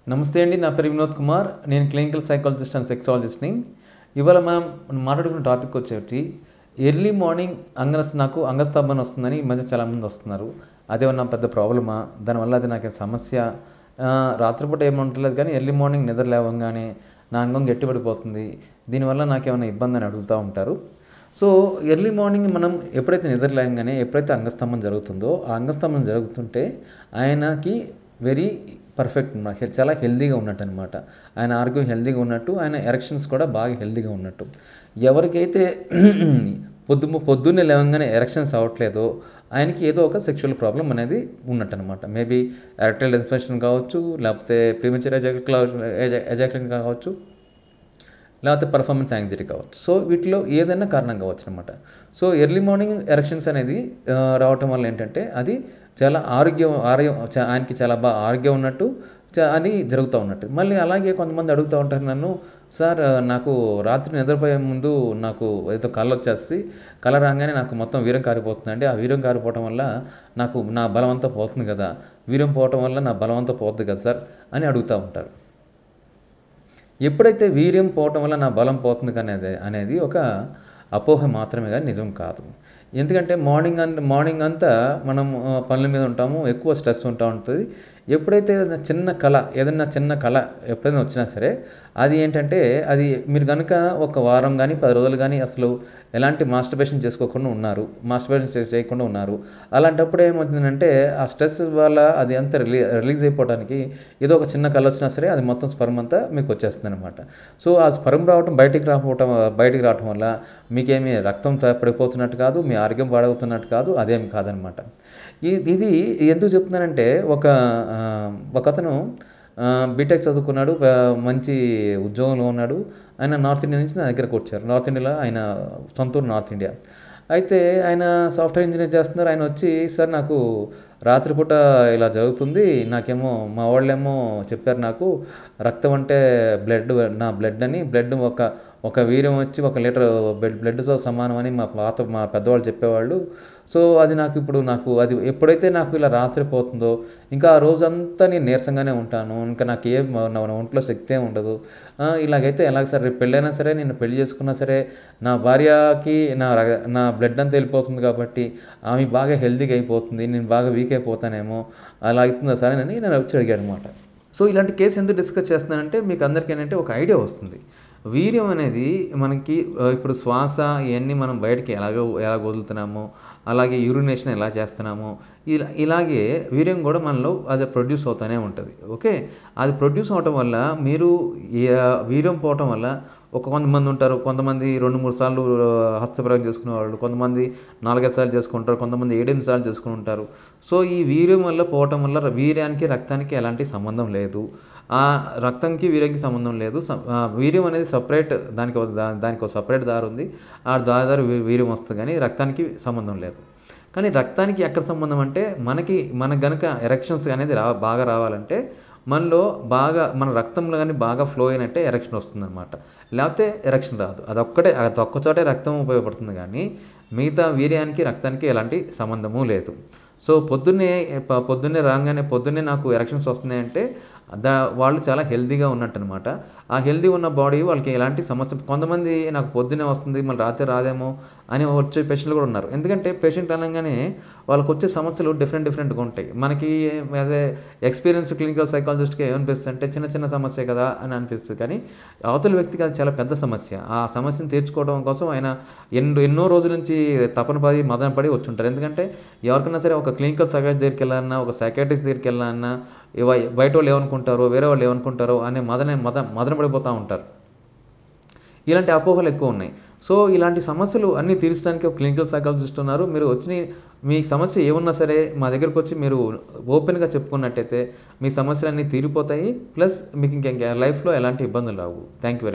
నమస్తే అండి నా పేరు వినోద్ కుమార్ నేను క్లినికల్ సైకాలజిస్ట్ అండ్ సెక్సాలజిస్ట్ని ఇవాళ మనం మాట్లాడుకున్న టాపిక్ వచ్చేటి ఎర్లీ మార్నింగ్ అంగస్ నాకు అంగస్తంభన వస్తుందని ఈ మధ్య చాలామంది వస్తున్నారు అదేమన్నా పెద్ద ప్రాబ్లమా దానివల్ల అది నాకు సమస్య ఆ, రాత్రిపూట ఏమంటలేదు కానీ ఎర్లీ మార్నింగ్ నిద్ర లేవగానే నా అంగం గట్టిపడిపోతుంది దీనివల్ల నాకేమైనా ఇబ్బంది అని అడుగుతూ ఉంటారు సో ఎర్లీ మార్నింగ్ మనం ఎప్పుడైతే నిద్ర లేవగానే ఎప్పుడైతే అంగస్తంభం జరుగుతుందో ఆ అంగస్తంభం జరుగుతుంటే ఆయనకి వెరీ పర్ఫెక్ట్ ఉన్న- హె- చాలా హెల్దీగా ఉన్నట్టు అనమాట ఆయన ఆరోగ్యం హెల్దీగా ఉన్నట్టు ఆయన ఎరక్షన్స్ కూడా బాగా హెల్దీగా ఉన్నట్టు ఎవరికైతే పొద్దు పొద్దున్నే లేవగానే ఎరక్షన్స్ అవ్వట్లేదో ఆయనకి ఏదో ఒక సెక్షువల్ ప్రాబ్లం అనేది ఉన్నట్టు అనమాట మేబీ ఎరక్టైల్ డిస్ఫంక్షన్ కావచ్చు లేకపోతే ప్రీమెచర్ ఎజాక్షన్ కావచ్చు లేకపోతే పర్ఫార్మెన్స్ యాంగ్జైటీ కావచ్చు సో వీటిలో ఏదైనా కారణం కావచ్చు అనమాట సో ఎర్లీ మార్నింగ్ ఎరక్షన్స్ అనేది ఆ, రావటం వల్ల ఏంటంటే అది చాలా ఆరోగ్యం ఆరోగ్యం చా- ఆయనకి చాలా బాగా ఆరోగ్యం ఉన్నట్టు చా- అని జరుగుతూ ఉన్నట్టు మళ్ళీ అలాగే కొంతమంది అడుగుతూ ఉంటారు నన్ను సార్ ఆ, నాకు రాత్రి నిద్రపోయే ముందు నాకు ఏదో కళ్ళ వచ్చేసి కళ రాగానే నాకు మొత్తం వీరం కారిపోతుందండి ఆ వీరం కారిపోవటం వల్ల నాకు నా బలం అంతా పోతుంది కదా వీరం పోవటం వల్ల నా బలం అంతా పోతుంది కదా సార్ అని అడుగుతూ ఉంటారు ఎప్పుడైతే వీర్యం పోవటం వల్ల నా బలం పోతుంది అనేది అనేది ఒక అపోహ మాత్రమే కానీ నిజం కాదు ఎందుకంటే మార్నింగ్ అంత మార్నింగ్ అంతా మనం ఆ, పనుల మీద ఉంటాము ఎక్కువ స్ట్రెస్ ఉంటా ఉంటుంది ఎప్పుడైతే ఏదైనా చిన్న కళ ఏదైనా చిన్న కళ ఎప్పుడైనా వచ్చినా సరే అది ఏంటంటే అది మీరు కనుక ఒక వారం కానీ పది రోజులు కానీ అసలు ఎలాంటి మాస్టర్బేషన్ చేసుకోకుండా ఉన్నారు మాస్టర్బేషన్ చే- చేయకుండా ఉన్నారు అలాంటప్పుడు ఏమవుతుందంటే ఆ స్ట్రెస్ వల్ల అది అంతా రిలీ రిలీజ్ అయిపోవడానికి ఏదో ఒక చిన్న కళ వచ్చినా సరే అది మొత్తం స్పర్మ్ అంతా మీకు వచ్చేస్తుంది అనమాట సో ఆ స్పర్మ్ రావటం బయటికి రావటం బయటికి రావటం వల్ల మీకేమీ రక్తం త- పడిపోతున్నట్టు కాదు మీ ఆరోగ్యం పాడవుతున్నట్టు కాదు అదేం కాదనమాట ఈ- ఇది ఎందుకు చెప్తున్నానంటే ఒక ఆ, ఒక అతను ఆ, బీటెక్ చదువుకున్నాడు ఆ, మంచి ఉద్యోగంలో ఉన్నాడు ఆయన నార్త్ ఇండియా నుంచి నా దగ్గరకు వచ్చారు నార్త్ ఇండియాలో ఆయన సొంతూరు నార్త్ ఇండియా అయితే ఆయన సాఫ్ట్వేర్ ఇంజనీర్ చేస్తున్నారు ఆయన వచ్చి సార్ నాకు రాత్రిపూట ఇలా జరుగుతుంది నాకేమో మా వాళ్ళేమో చెప్పారు నాకు రక్తం అంటే బ్లడ్ నా బ్లడ్ అని బ్లడ్ ఒక ఒక వీర్యం వచ్చి ఒక లీటర్ బ్లడ్ బ్లడ్తో సమానం అని మా పాత మా పెద్దవాళ్ళు చెప్పేవాళ్ళు సో అది నాకు ఇప్పుడు నాకు అది ఎప్పుడైతే నాకు ఇలా రాత్రి పోతుందో ఇంకా ఆ రోజంతా నేను నీరసంగానే ఉంటాను ఇంకా నాకు ఏం నా నా ఒంట్లో శక్తి ఏం ఉండదు ఆ, ఇలాగైతే ఎలాగ సరే రేపు పెళ్ళైనా సరే నేను పెళ్లి చేసుకున్నా సరే నా భార్యకి నా రగ- నా బ్లడ్ అంతా వెళ్ళిపోతుంది కాబట్టి ఆమె బాగా హెల్తీగా అయిపోతుంది నేను బాగా వీక్ అయిపోతానేమో అలా అవుతుందా సరే అని నేను వచ్చి అడిగాను అనమాట సో ఇలాంటి కేసు ఎందుకు డిస్కస్ చేస్తున్నానంటే మీకు అందరికీ ఏంటంటే ఒక ఐడియా వస్తుంది వీర్యం అనేది మనకి ఆ, ఇప్పుడు శ్వాస ఇవన్నీ మనం బయటికి ఎలాగ ఎలా వదులుతున్నామో అలాగే యూరినేషన్ ఎలా చేస్తున్నామో ఇలా ఇలాగే వీర్యం కూడా మనలో అది ప్రొడ్యూస్ అవుతూనే ఉంటుంది ఓకే అది ప్రొడ్యూస్ అవటం వల్ల మీరు ఈ, ఆ, వీర్యం పోవటం వల్ల ఒక కొంతమంది ఉంటారు కొంతమంది రెండు మూడు సార్లు ఆ, హస్తప్రయోగం చేసుకునే వాళ్ళు కొంతమంది నాలుగైదు సార్లు చేసుకుంటారు కొంతమంది ఏడెనిమిది సార్లు చేసుకుని ఉంటారు సో ఈ వీర్యం వల్ల పోవటం వల్ల వీర్యానికి రక్తానికి ఎలాంటి సంబంధం లేదు ఆ రక్తంకి వీర్యంకి సంబంధం లేదు స- ఆ వీర్యం అనేది సపరేట్ దానికి ఒక దా- దానికి ఒక సపరేట్ దారి ఉంది ఆ దారి దారి వీ- వీర్యం వస్తుంది కానీ రక్తానికి సంబంధం లేదు కానీ రక్తానికి ఎక్కడ సంబంధం అంటే మనకి మనకు గనక ఎరక్షన్స్ అనేది రా బాగా రావాలంటే మనలో బాగా మన రక్తంలో కానీ బాగా ఫ్లో అయినట్టే ఎరక్షన్ వస్తుందన్నమాట లేకపోతే ఎరక్షన్ రాదు అదొక్కటే అది ఒక్క చోటే రక్తం ఉపయోగపడుతుంది కానీ మిగతా వీర్యానికి రక్తానికి ఎలాంటి సంబంధము లేదు సో పొద్దున్నే ప- పొద్దున్నే రాగానే పొద్దున్నే నాకు ఎరక్షన్స్ వస్తున్నాయంటే దా వాళ్ళు చాలా హెల్తీగా ఉన్నట్టు అనమాట ఆ హెల్తీ ఉన్న బాడీ వాళ్ళకి ఎలాంటి సమస్య కొంతమంది నాకు పొద్దున్నే వస్తుంది మళ్ళీ రాత్రి రాదేమో అని వచ్చే పేషెంట్లు కూడా ఉన్నారు ఎందుకంటే పేషెంట్ అనగానే వాళ్ళకి వచ్చే సమస్యలు డిఫరెంట్ డిఫరెంట్గా ఉంటాయి మనకి యాజ్ ఏ ఎక్స్పీరియన్స్ క్లినికల్ సైకాలజిస్ట్కి ఏమనిపిస్తుంది అంటే చిన్న చిన్న సమస్య కదా అని అనిపిస్తుంది కానీ అవతల వ్యక్తికి అది చాలా పెద్ద సమస్య ఆ సమస్యను తీర్చుకోవడం కోసం ఆయన ఎన్నో ఎన్నో రోజుల నుంచి తపన పడి మదన పడి వచ్చి ఉంటారు ఎందుకంటే ఎవరికైనా సరే ఒక క్లినికల్ సైకాలజిస్ట్ దగ్గరికి వెళ్ళాలన్నా ఒక సైకాట్రిస్ట్ దగ్గరికి వెళ్ళాలన్నా ఇవ- బయట వాళ్ళు ఏమనుకుంటారో వేరే వాళ్ళు ఏమనుకుంటారో అనే మదన మద మదన పడిపోతూ ఉంటారు ఇలాంటి అపోహలు ఎక్కువ ఉన్నాయి సో ఇలాంటి సమస్యలు అన్నీ తీర్చడానికి ఒక క్లినికల్ సైకాలజిస్ట్ ఉన్నారు మీరు వచ్చి మీ సమస్య ఏమున్నా సరే మా దగ్గరకు వచ్చి మీరు ఓపెన్గా చెప్పుకున్నట్టయితే మీ సమస్యలన్నీ తీరిపోతాయి ప్లస్ మీకు ఇంకా లైఫ్లో ఎలాంటి ఇబ్బందులు రావు థ్యాంక్ యూ వెరీ